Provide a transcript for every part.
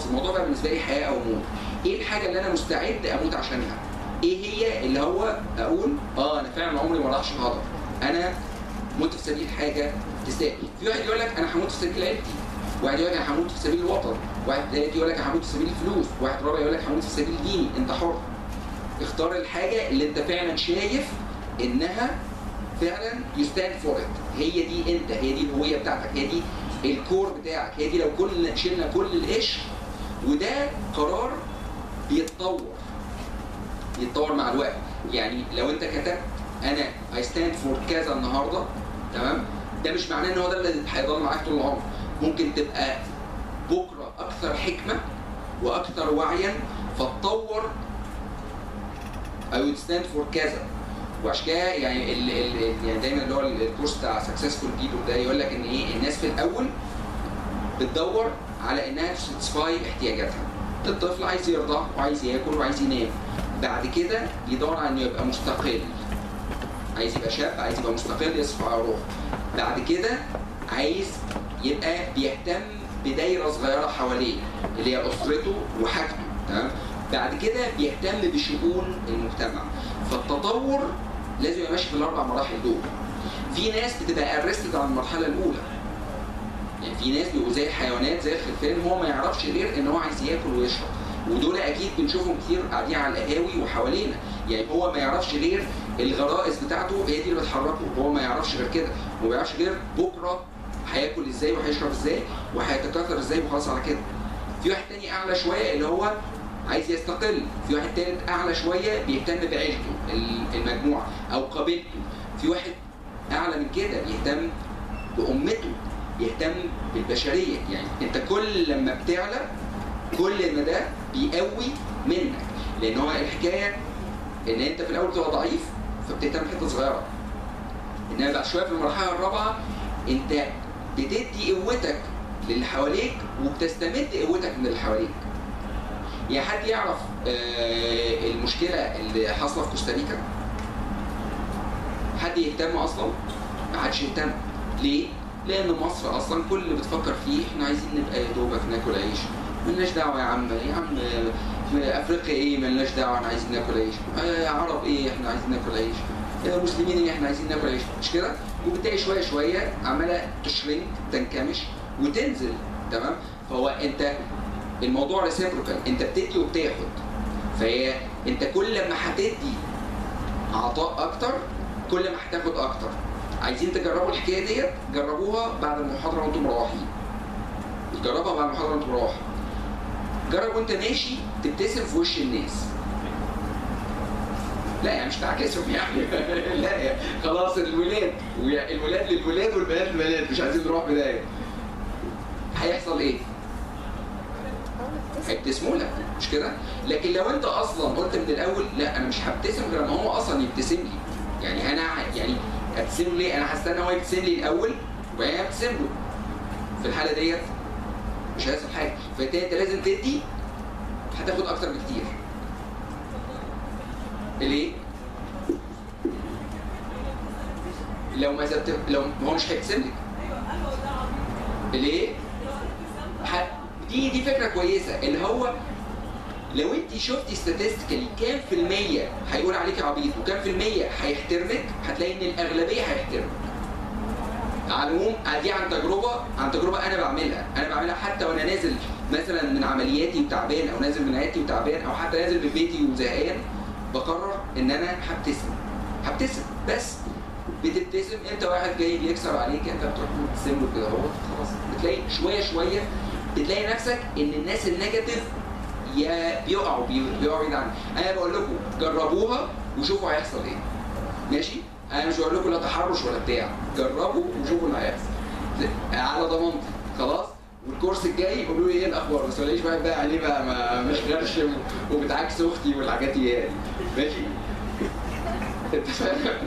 خلاص الموضوع بقى بالنسبه لي حياه او موت ايه الحاجه اللي انا مستعد اموت عشانها ايه هي اللي هو اقول اه انا فعلا عمري ما راحش الهدر انا مت في سبيل حاجه تستاهل في واحد يقول لك انا هموت في سبيل عيلتي واحد يقول لك انا هموت في سبيل الوطن واحد ثالث يقول لك انا هموت في سبيل الفلوس واحد رابع يقول لك هموت في سبيل ديني انت حر اختار الحاجه اللي انت فعلا شايف انها فعلا يستاند فور هي دي انت هي دي الهويه بتاعتك هي دي الكور بتاعك هي دي لو كل شلنا كل القش وده قرار بيتطور يتطور مع الوقت يعني لو انت كتبت انا اي ستاند فور كذا النهارده تمام ده مش معناه ان هو ده اللي هيضل معاك طول العمر ممكن تبقى بكره اكثر حكمه واكثر وعيا فتطور I would stand for كذا وعشان كده يعني ال ال يعني دايما اللي هو الكورس بتاع سكسسفول بيبل ده يقول لك ان ايه الناس في الاول بتدور على انها تساتسفاي احتياجاتها الطفل عايز يرضع وعايز ياكل وعايز ينام بعد كده بيدور على انه يبقى مستقل عايز يبقى شاب عايز يبقى مستقل يصرف على روحه بعد كده عايز يبقى بيهتم بدايره صغيره حواليه اللي هي اسرته وحاجته تمام بعد كده بيهتم بشؤون المجتمع فالتطور لازم يبقى ماشي في الاربع مراحل دول في ناس بتبقى ارستد على المرحله الاولى يعني في ناس بيبقوا زي الحيوانات زي الخرفان هو ما يعرفش غير ان هو عايز ياكل ويشرب ودول اكيد بنشوفهم كتير قاعدين على القهاوي وحوالينا يعني هو ما يعرفش غير الغرائز بتاعته هي دي اللي بتحركه هو ما يعرفش غير كده وما يعرفش غير بكره هياكل ازاي وهيشرب ازاي وهيتكاثر ازاي وخلاص على كده في واحد تاني اعلى شويه اللي هو عايز يستقل في واحد تالت اعلى شويه بيهتم بعيلته المجموعه او قبيلته في واحد اعلى من كده بيهتم بامته بيهتم بالبشريه يعني انت كل لما بتعلى كل ما ده بيقوي منك لان هو الحكايه ان انت في الاول بتبقى ضعيف فبتهتم بحته صغيره انما بعد شويه في المرحله الرابعه انت بتدي قوتك للي حواليك وبتستمد قوتك من اللي حواليك يعني حد يعرف آه المشكله اللي حاصله في كوستاريكا حد يهتم اصلا ما حدش يهتم ليه لان مصر اصلا كل اللي بتفكر فيه احنا عايزين نبقى يا دوبك ناكل عيش ملناش دعوه يا عم يا عم افريقيا ايه ملناش دعوه احنا عايزين ناكل عيش آه عرب ايه احنا عايزين ناكل عيش آه مسلمين ايه احنا عايزين ناكل عيش مش كده وبالتالي شويه شويه عماله تشرنك تنكمش وتنزل تمام فهو انت الموضوع ريسيبروكال انت بتدي وبتاخد فهي انت كل ما هتدي عطاء اكتر كل ما هتاخد اكتر عايزين تجربوا الحكايه ديت جربوها بعد المحاضره وانتم مروحين جربها بعد المحاضره وانتم مروحين جرب وانت ماشي تبتسم في وش الناس لا يعني مش تعكسهم يعني لا يعني خلاص الولاد الولاد للولاد والبنات للبنات مش عايزين نروح بدايه هيحصل ايه؟ هيبتسموا لك مش كده؟ لكن لو انت اصلا قلت من الاول لا انا مش هبتسم غير لما هو اصلا يبتسم لي يعني انا يعني ابتسم له ليه؟ انا هستنى هو يبتسم لي الاول وبعدين ابتسم له في الحاله ديت مش هيحصل حاجه فانت انت لازم تدي هتاخد اكتر بكتير ليه؟ لو ما زدت لو هو مش هيبتسم لك ليه؟ ح... دي دي فكره كويسه اللي هو لو انت شفتي ستاتستيكالي كام في المية هيقول عليك عبيط وكام في المية هيحترمك هتلاقي ان الاغلبيه هيحترمك. على العموم دي عن تجربه عن تجربه انا بعملها، انا بعملها حتى وانا نازل مثلا من عملياتي وتعبان او نازل من عيادتي وتعبان او حتى نازل من بيتي وزهقان بقرر ان انا هبتسم. هبتسم بس بتبتسم انت واحد جاي بيكسر عليك انت بتروح تبتسم له كده اهو خلاص بتلاقي شويه شويه بتلاقي نفسك ان الناس النيجاتيف يا بيقعوا بيقعوا بعيد عنك انا بقول لكم جربوها وشوفوا هيحصل ايه ماشي انا مش بقول لكم لا تحرش ولا بتاع جربوا وشوفوا اللي هيحصل على ضمانتي خلاص والكورس الجاي قولوا لي ايه الاخبار بس ما تلاقيش واحد بقى عليه بقى ما مش غرش وبتعاكس اختي والحاجات دي ماشي اتفقنا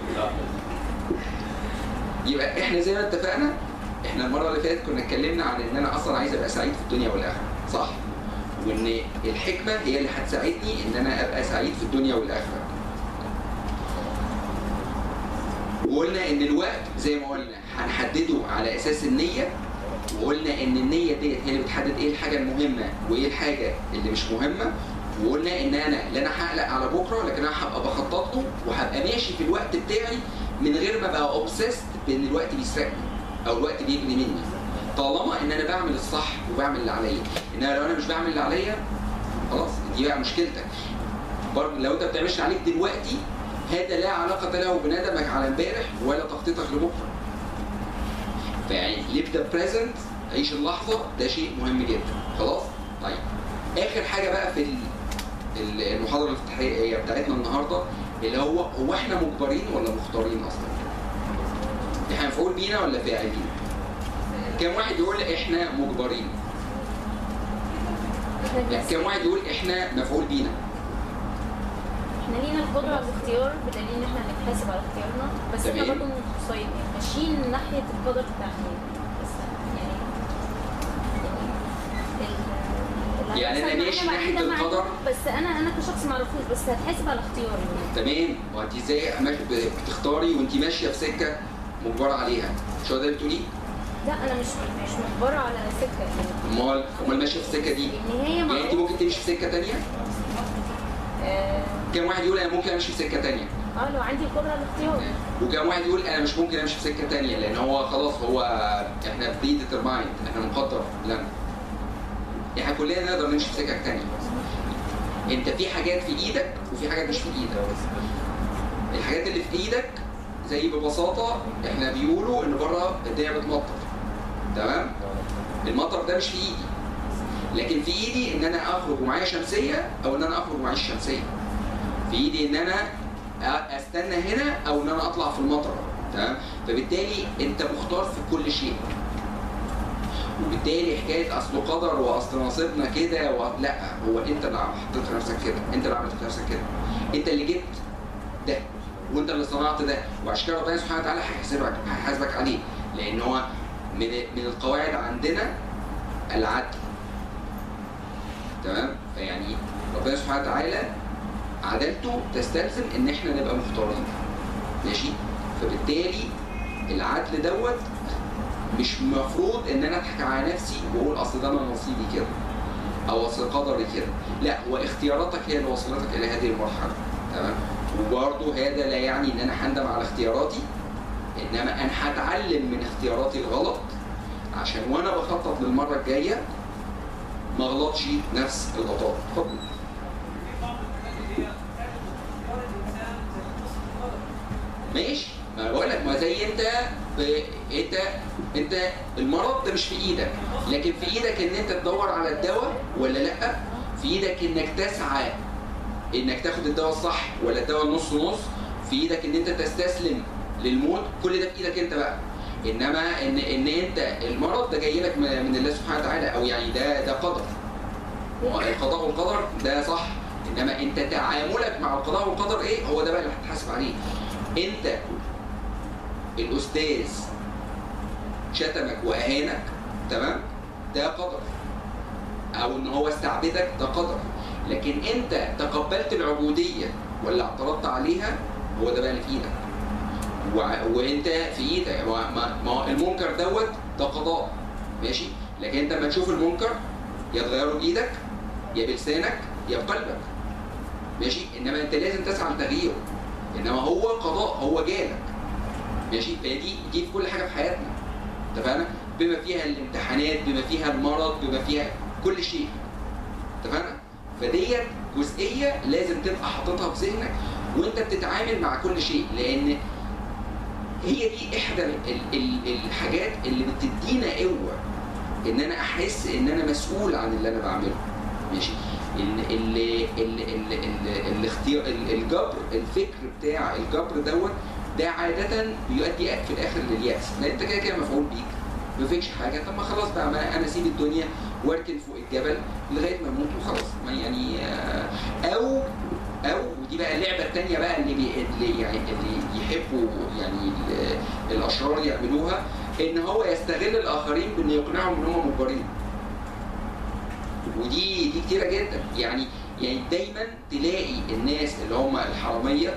يبقى احنا زي ما اتفقنا احنا المره اللي فاتت كنا اتكلمنا عن ان انا اصلا عايز ابقى سعيد في الدنيا والاخره صح وان الحكمه هي اللي هتساعدني ان انا ابقى سعيد في الدنيا والاخره وقلنا ان الوقت زي ما قلنا هنحدده على اساس النيه وقلنا ان النيه ديت هي اللي بتحدد ايه الحاجه المهمه وايه الحاجه اللي مش مهمه وقلنا ان انا لا انا هقلق على بكره لكن انا هبقى بخطط له وهبقى ماشي في الوقت بتاعي من غير ما ابقى اوبسيست بان الوقت بيسرقني او الوقت بيجري مني طالما ان انا بعمل الصح وبعمل اللي عليا انما لو انا مش بعمل اللي عليا خلاص دي بقى مشكلتك برضه لو انت ما بتعملش اللي عليك دلوقتي هذا لا علاقة له بندمك على امبارح ولا تخطيطك لبكره. فيعني live the present عيش اللحظة ده شيء مهم جدا خلاص؟ طيب آخر حاجة بقى في ال- ال- المحاضرة الافتتاحية بتاعتنا النهاردة اللي هو هو احنا مجبرين ولا مختارين أصلا؟ احنا مفعول بينا ولا فاعلين؟ كم واحد يقول احنا مجبرين؟ لا كم واحد يقول احنا مفعول بينا؟ احنا لينا القدرة على الاختيار بدليل ان احنا هنتحاسب على اختيارنا بس احنا تمام. برضه متصيد ماشيين ناحية القدر بتاعنا بس يعني ال- يعني أنا اللي ماشي هيحصل معايا ناحية ده معايا، القدر؟ بس انا انا كشخص معرفوش بس هتحاسب على اختياري تمام وانت ازاي ماشي- بتختاري وانت ماشيه في سكه مجبره عليها مش هو ده اللي بتقوليه؟ لا انا مش مش مجبرة على سكة يعني امال امال ماشيه في السكه دي ان هي يعني انت معروف ممكن تمشي في سكه تانية؟ اه كم واحد يقول انا ممكن امشي في سكه تانية؟ آه، لو عندي القدرة على الاختيار وكم واحد يقول انا مش ممكن امشي في سكه تانية لان هو خلاص هو احنا بري ديترمايند احنا مقدر لنا احنا كلنا نقدر نمشي في سكك تانية انت في حاجات في ايدك وفي حاجات مش في ايدك الحاجات اللي في ايدك زي ببساطه احنا بيقولوا ان بره الدنيا بتمطر تمام المطر ده مش في ايدي لكن في ايدي ان انا اخرج ومعايا شمسيه او ان انا اخرج ومعيش شمسيه في ايدي ان انا أ- استنى هنا او ان انا اطلع في المطر تمام فبالتالي انت مختار في كل شيء وبالتالي حكايه اصل قدر واصل نصيبنا كده و... لا هو انت اللي حطيت نفسك كده انت اللي عملت في نفسك كده انت اللي جبت ده وانت اللي صنعت ده وعشان كده ربنا سبحانه وتعالى هيحاسبك هيحاسبك عليه لان هو من من القواعد عندنا العدل تمام فيعني ربنا سبحانه وتعالى عدالته تستلزم ان احنا نبقى مختارين ماشي فبالتالي العدل دوت مش مفروض ان انا اضحك على نفسي واقول اصل ده انا نصيبي كده او اصل قدري كده لا هو اختياراتك هي اللي وصلتك الى هذه المرحله تمام وبرضه هذا لا يعني ان انا هندم على اختياراتي انما انا هتعلم من اختياراتي الغلط عشان وانا بخطط للمره الجايه ما اغلطش نفس الغلطات اتفضل ماشي ما بقول لك ما زي انت ب... انت انت المرض ده مش في ايدك لكن في ايدك ان انت تدور على الدواء ولا لا في ايدك انك تسعى انك تاخد الدواء الصح ولا الدواء النص نص في ايدك ان انت تستسلم للموت كل ده في ايدك انت بقى انما ان ان انت المرض ده جاي لك من من الله سبحانه وتعالى او يعني ده ده قدر القضاء والقدر ده صح انما انت تعاملك مع القضاء والقدر ايه هو ده بقى اللي هتحاسب عليه انت الاستاذ شتمك واهانك تمام ده قدر او ان هو استعبدك ده قدر لكن انت تقبلت العبوديه ولا اعترضت عليها هو ده بقى اللي في ايدك وع- وانت في ايدك ما ما- ما هو المنكر دوت ده قضاء ماشي لكن انت لما تشوف المنكر يا تغيره بايدك يا بلسانك يا بقلبك ماشي انما انت لازم تسعى لتغييره انما هو قضاء هو جالك ماشي فدي دي في كل حاجه في حياتنا اتفقنا بما فيها الامتحانات بما فيها المرض بما فيها كل شيء اتفقنا فديت جزئيه لازم تبقى حاططها في ذهنك وانت بتتعامل مع كل شيء لان هي دي احدى ال- ال- الحاجات اللي بتدينا قوه ان انا احس ان انا مسؤول عن اللي انا بعمله ماشي ال ال ال ال ال الاختيار ال- الجبر الفكر بتاع الجبر دوت ده عاده بيؤدي في الاخر للياس لان انت كده كده مفعول بيك ما فيكش حاجه طب ما خلاص بقى ما انا اسيب الدنيا واركن فوق الجبل لغايه ما اموت وخلاص ما يعني آه، او او ودي بقى اللعبه الثانيه بقى اللي, بي اللي يعني اللي يحبوا يعني ال- الاشرار يعملوها ان هو يستغل الاخرين بان يقنعهم ان هم مجبرين ودي دي كتيره جدا يعني يعني دايما تلاقي الناس اللي هم الحراميه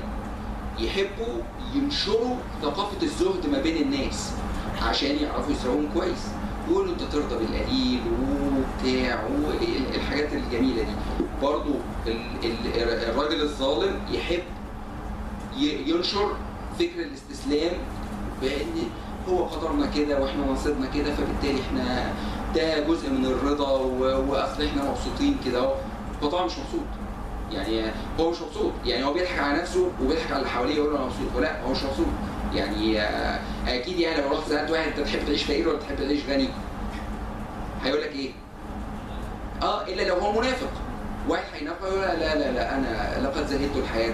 يحبوا ينشروا ثقافه الزهد ما بين الناس عشان يعرفوا يسرقوهم كويس يقولوا انت ترضى بالقليل وبتاع والحاجات الجميله دي برضو ال- ال- الراجل الظالم يحب ي- ينشر فكر الاستسلام بان هو قدرنا كده واحنا نصيبنا كده فبالتالي احنا ده جزء من الرضا و- واصل احنا مبسوطين كده اهو هو طبعا مش مبسوط يعني هو مش مبسوط يعني هو بيضحك على نفسه وبيضحك على اللي حواليه يقول له انا مبسوط ولا هو مش مبسوط يعني آه، اكيد يعني لو رحت سالت واحد انت تحب تعيش فقير ولا تحب تعيش غني هيقول لك ايه؟ اه الا لو هو منافق واحد هينافق يقول لا لا لا, لا انا لقد زهدت الحياه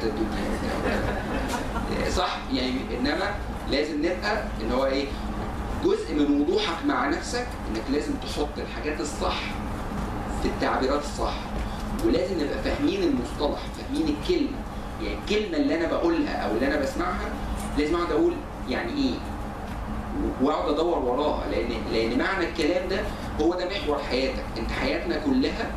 الدنيا صح يعني انما لازم نبقى ان هو ايه جزء من وضوحك مع نفسك انك لازم تحط الحاجات الصح في التعبيرات الصح ولازم نبقى فاهمين المصطلح فاهمين الكلمه يعني الكلمه اللي انا بقولها او اللي انا بسمعها لازم اقعد اقول يعني ايه واقعد ادور وراها لان لان معنى الكلام ده هو ده محور حياتك انت حياتنا كلها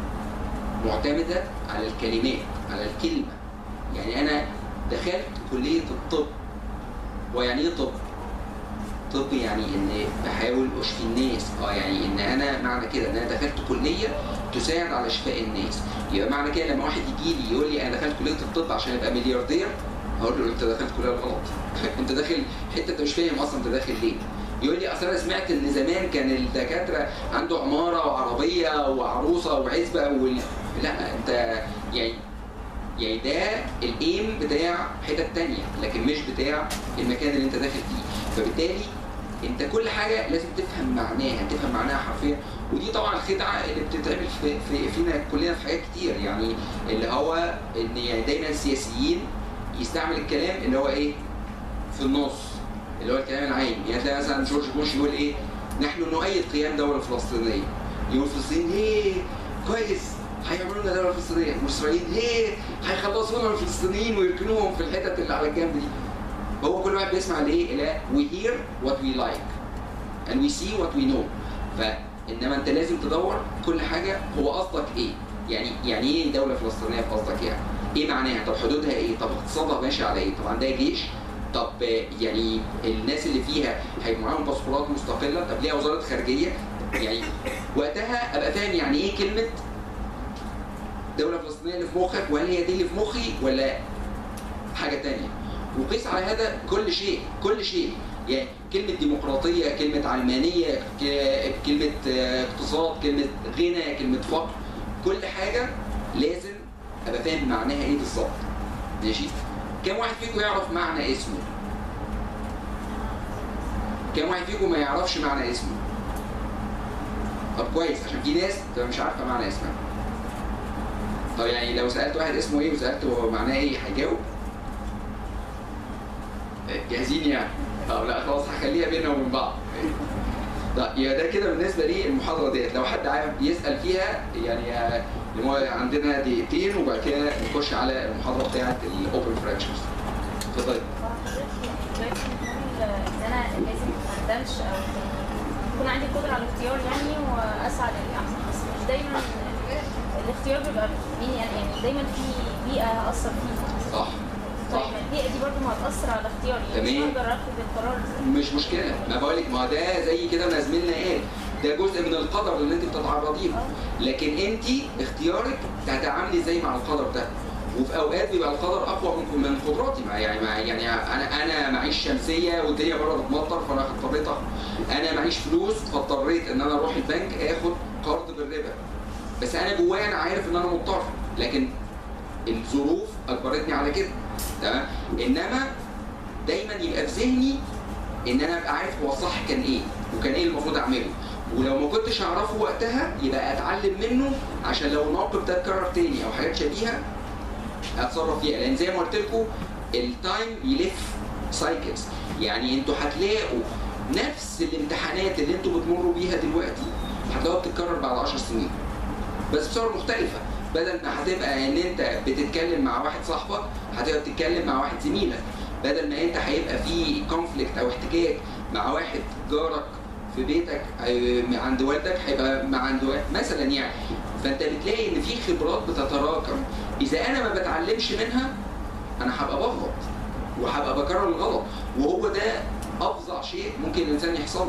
معتمده على الكلمات على الكلمه يعني انا دخلت كليه الطب ويعني ايه طب طب يعني ان بحاول اشفي الناس اه يعني ان انا معنى كده ان انا دخلت كليه تساعد على شفاء الناس يبقى معنى كده لما واحد يجي لي يقول لي انا دخلت كليه الطب عشان ابقى ملياردير هقول له انت دخلت كليه غلط انت داخل حته انت مش فاهم اصلا انت داخل ليه يقول لي اصل انا سمعت ان زمان كان الدكاتره عنده عماره وعربيه وعروسه وعزبه وال... لا انت يعني يعني ده الايم بتاع حتت تانية لكن مش بتاع المكان اللي انت داخل فيه فبالتالي انت كل حاجه لازم تفهم معناها تفهم معناها حرفيا ودي طبعا الخدعه اللي بتتعمل في, في فينا كلنا في حاجات كتير يعني اللي هو ان يعني دايما السياسيين يستعمل الكلام اللي هو ايه في النص اللي هو الكلام العام يعني تلاقي مثلا جورج بوش يقول ايه نحن نؤيد قيام دوله فلسطينيه يقول فلسطين ايه كويس هيعملوا لنا دوله فلسطينيه واسرائيل ايه هيخلصوا لنا الفلسطينيين ويركنوهم في الحتت اللي على الجنب دي هو كل واحد بيسمع لايه؟ الى we hear what we like and we see what we know فانما انت لازم تدور كل حاجه هو قصدك ايه؟ يعني يعني ايه دوله فلسطينيه في قصدك يعني؟ ايه معناها؟ طب حدودها ايه؟ طب اقتصادها ماشي على ايه؟ طب عندها جيش؟ طب يعني الناس اللي فيها هيبقى معاهم باسبورات مستقله؟ طب ليها وزاره خارجيه؟ يعني وقتها ابقى فاهم يعني ايه كلمه دوله فلسطينيه اللي في مخك وهل هي دي اللي في مخي ولا حاجه تانية؟ وقيس على هذا كل شيء كل شيء يعني كلمة ديمقراطية كلمة علمانية ك- كلمة آه، اقتصاد كلمة غنى كلمة فقر كل حاجة لازم أبقى فاهم معناها إيه بالظبط ماشي كم واحد فيكم يعرف معنى اسمه كم واحد فيكم ما يعرفش معنى اسمه طب كويس عشان في ناس تبقى مش عارفة معنى اسمها طب يعني لو سألت واحد اسمه ايه وسألته هو معناه ايه هيجاوب جاهزين يعني طب لا خلاص هخليها بيننا وبين بعض لا يا ده كده بالنسبه لي المحاضره ديت لو حد عايز يسال فيها يعني آه، اللي هو عندنا دقيقتين وبعد كده نخش على المحاضره بتاعت الاوبن فراكشنز اتفضل دلوقتي بنقول ان انا لازم ما اندمش او يكون عندي قدره على الاختيار يعني واسعى للاحسن بس مش دايما الاختيار بيبقى مين يعني يعني دايما في بيئه هاثر فيها صح طيب صح ما البيئه دي برضه ما هتاثر على اختياري يعني تمام. مش هقدر اخد القرار ازاي مش مشكله ما بقولك ما ده زي كده ما زميلنا قال ده جزء من القدر اللي انت بتتعرضي له لكن انت اختيارك هتتعاملي ازاي مع القدر ده وفي اوقات بيبقى القدر اقوى من من قدراتي مع يعني مع يعني انا انا معيش شمسيه والدنيا بره بتمطر فانا اضطريت أخد. انا معيش فلوس فاضطريت ان انا اروح البنك اخد قرض بالربا بس انا جوايا انا عارف ان انا مضطر لكن الظروف اجبرتني على كده تمام انما دايما يبقى في ذهني ان انا ابقى عارف هو الصح كان ايه وكان ايه المفروض اعمله ولو ما كنتش اعرفه وقتها يبقى اتعلم منه عشان لو الموقف ده اتكرر تاني او حاجات شبيهه اتصرف فيها لان زي ما قلت لكم التايم يلف سايكلز يعني انتوا هتلاقوا نفس الامتحانات اللي انتوا بتمروا بيها دلوقتي هتلاقوها بتتكرر بعد 10 سنين بس بصور مختلفه بدل ما هتبقى ان انت بتتكلم مع واحد صاحبك هتبقى بتتكلم مع واحد زميلك بدل ما انت هيبقى في كونفليكت او احتكاك مع واحد جارك في بيتك أي- عند والدك هيبقى مع عند واحد مثلا يعني فانت بتلاقي ان في خبرات بتتراكم اذا انا ما بتعلمش منها انا هبقى بغلط وهبقى بكرر الغلط وهو ده افظع شيء ممكن الانسان يحصل له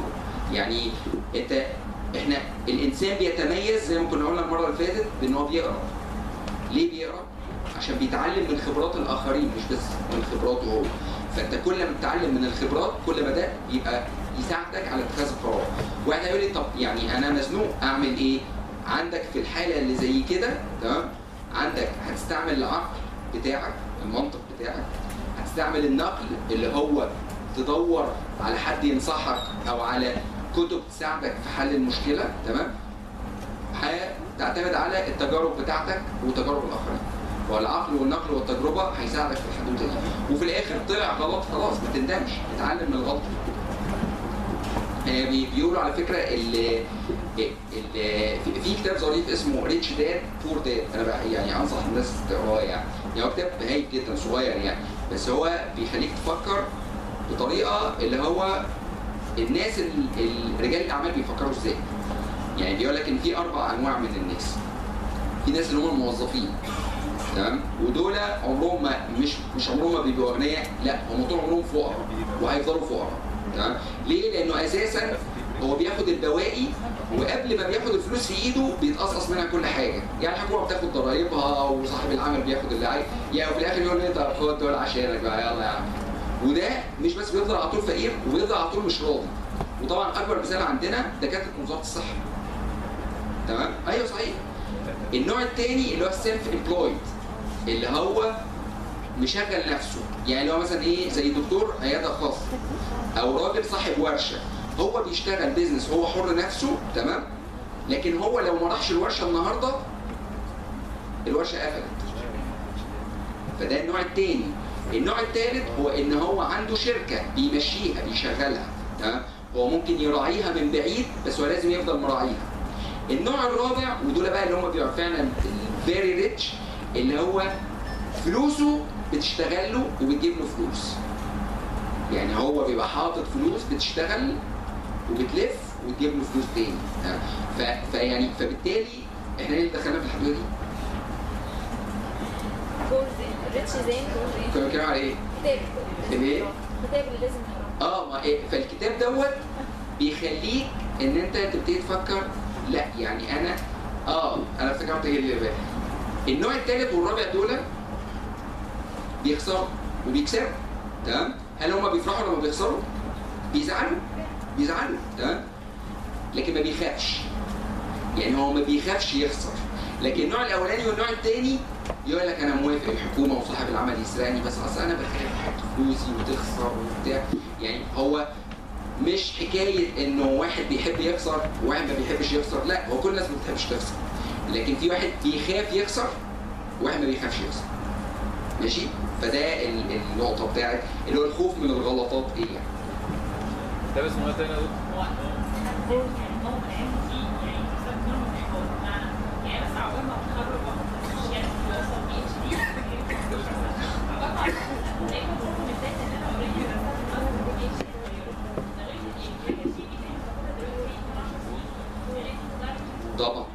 يعني انت احنا الانسان بيتميز زي ما كنا قلنا المره اللي فاتت بان هو بيقرا ليه بيقرا عشان بيتعلم من خبرات الاخرين مش بس من خبراته هو فانت كل ما بتتعلم من الخبرات كل ما ده يبقى يساعدك على اتخاذ القرار واحد هيقول لي طب يعني انا مزنوق اعمل ايه عندك في الحاله اللي زي كده تمام عندك هتستعمل العقل بتاعك المنطق بتاعك هتستعمل النقل اللي هو تدور على حد ينصحك او على كتب تساعدك في حل المشكله تمام هتعتمد على التجارب بتاعتك وتجارب الاخرين والعقل والنقل والتجربه هيساعدك في الحدوته دي وفي الاخر طلع غلط خلاص ما تندمش اتعلم من الغلط بي- بيقولوا على فكره ال ال في- في كتاب ظريف اسمه ريتش داد بور داد انا بقى يعني انصح الناس تقراه يعني يعني هو كتاب هايل جدا صغير يعني بس هو بيخليك تفكر بطريقه اللي هو الناس ال- ال- رجال الاعمال بيفكروا ازاي يعني بيقول لك ان في اربع انواع من الناس في ناس اللي هم الموظفين تمام ودول عمرهم ما مش مش عمرهم ما بيبقوا اغنياء لا هم طول عمرهم فقراء وهيفضلوا فقراء تمام ليه؟ لانه اساسا هو بياخد البواقي وقبل ما بياخد الفلوس في ايده بيتقصقص منها كل حاجه يعني الحكومه بتاخد ضرايبها وصاحب العمل بياخد اللي عايز يعني وفي الاخر يقول لي انت خد دول عشانك بقى يلا يا عم وده مش بس بيفضل على طول فقير وبيفضل على طول مش راضي وطبعا اكبر مثال عندنا دكاتره وزاره الصحه تمام ايوه صحيح النوع الثاني اللي هو السيلف امبلويد اللي هو مشغل نفسه يعني اللي هو مثلا ايه زي دكتور عياده خاصه او راجل صاحب ورشه هو بيشتغل بيزنس هو حر نفسه تمام لكن هو لو ما راحش الورشه النهارده الورشه قفلت فده النوع الثاني النوع الثالث هو ان هو عنده شركه بيمشيها بيشغلها تمام هو ممكن يراعيها من بعيد بس هو لازم يفضل مراعيها النوع الرابع ودول بقى اللي هم بيبقوا فعلا فيري ريتش اللي هو فلوسه بتشتغل له وبتجيب له فلوس يعني هو بيبقى حاطط فلوس بتشتغل وبتلف وتجيب له فلوس تاني تمام؟ ف... فيعني فبالتالي احنا ليه دخلنا في الحدود دي؟ جول زين ريتش زين جول زين كنا بنتكلم على ايه؟ كتاب الايه؟ الكتاب اللي لازم تقراه اه ما إيه فالكتاب دوت بيخليك ان انت تبتدي تفكر لا يعني انا اه انا افتكرت ايه اللي بقى. النوع الثالث والرابع دول بيخسروا وبيكسبوا تمام هل هم بيفرحوا لما بيخسروا؟ بيزعلوا بيزعلوا تمام لكن ما بيخافش يعني هو ما بيخافش يخسر لكن النوع الاولاني والنوع الثاني يقول لك انا موافق الحكومه وصاحب العمل يسرقني بس اصل انا بخاف احط فلوسي وتخسر وبتاع يعني هو مش حكايه انه واحد بيحب يخسر وواحد ما بيحبش يخسر لا هو كل الناس ما بتحبش تخسر لكن في واحد بيخاف يخسر وواحد ما بيخافش يخسر ماشي فده ال- النقطه بتاعت اللي هو الخوف من الغلطات ايه يعني ده اسمه ايه تاني يا دكتور؟ طبعا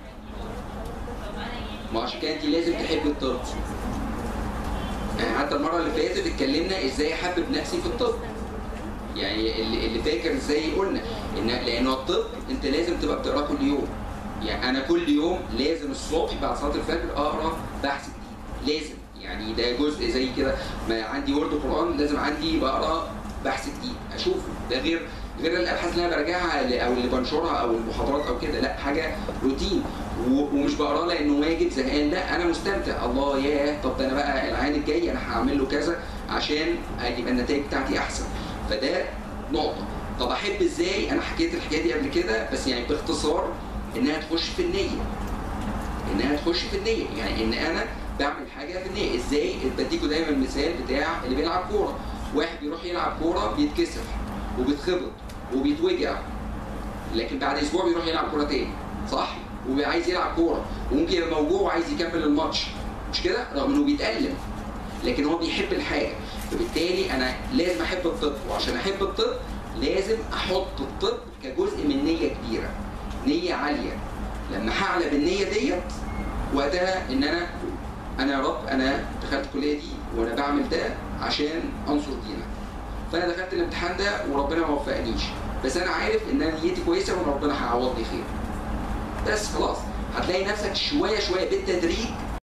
ما عشان كده انت لازم تحبي الطب يعني حتى المره اللي فاتت اتكلمنا ازاي احبب نفسي في الطب يعني اللي, اللي فاكر ازاي قلنا ان لانه الطب انت لازم تبقى بتقراه كل يوم يعني انا كل يوم لازم الصبح بعد صلاه الفجر اقرا بحث جديد لازم يعني ده جزء زي كده ما عندي ورد قران لازم عندي بقرا بحث جديد اشوفه ده غير غير الابحاث اللي انا براجعها ل- او اللي بنشرها او المحاضرات او كده لا حاجه روتين و- ومش بقراه لانه واجب زهقان لا انا مستمتع الله ياه طب ده انا بقى العين الجاي انا هعمل له كذا عشان يبقى النتائج بتاعتي احسن فده نقطه طب احب ازاي انا حكيت الحكايه دي قبل كده بس يعني باختصار انها تخش في النيه انها تخش في النيه يعني ان انا بعمل حاجه في النيه ازاي بديكوا دايما المثال بتاع اللي بيلعب كوره واحد بيروح يلعب كوره بيتكسر وبيتخبط وبيتوجع لكن بعد اسبوع بيروح يلعب كوره تاني صح وعايز يلعب كوره وممكن يبقى موجوع وعايز يكمل الماتش مش كده رغم انه بيتالم لكن هو بيحب الحاجه فبالتالي انا لازم احب الطب وعشان احب الطب لازم احط الطب كجزء من نيه كبيره نيه عاليه لما هعلى بالنيه ديت وقتها ان انا انا يا رب انا دخلت الكليه دي وانا بعمل ده عشان انصر دينك فانا دخلت الامتحان ده وربنا ما وفقنيش بس انا عارف ان انا نيتي كويسه وان ربنا هيعوضني خير بس خلاص هتلاقي نفسك شويه شويه بالتدريج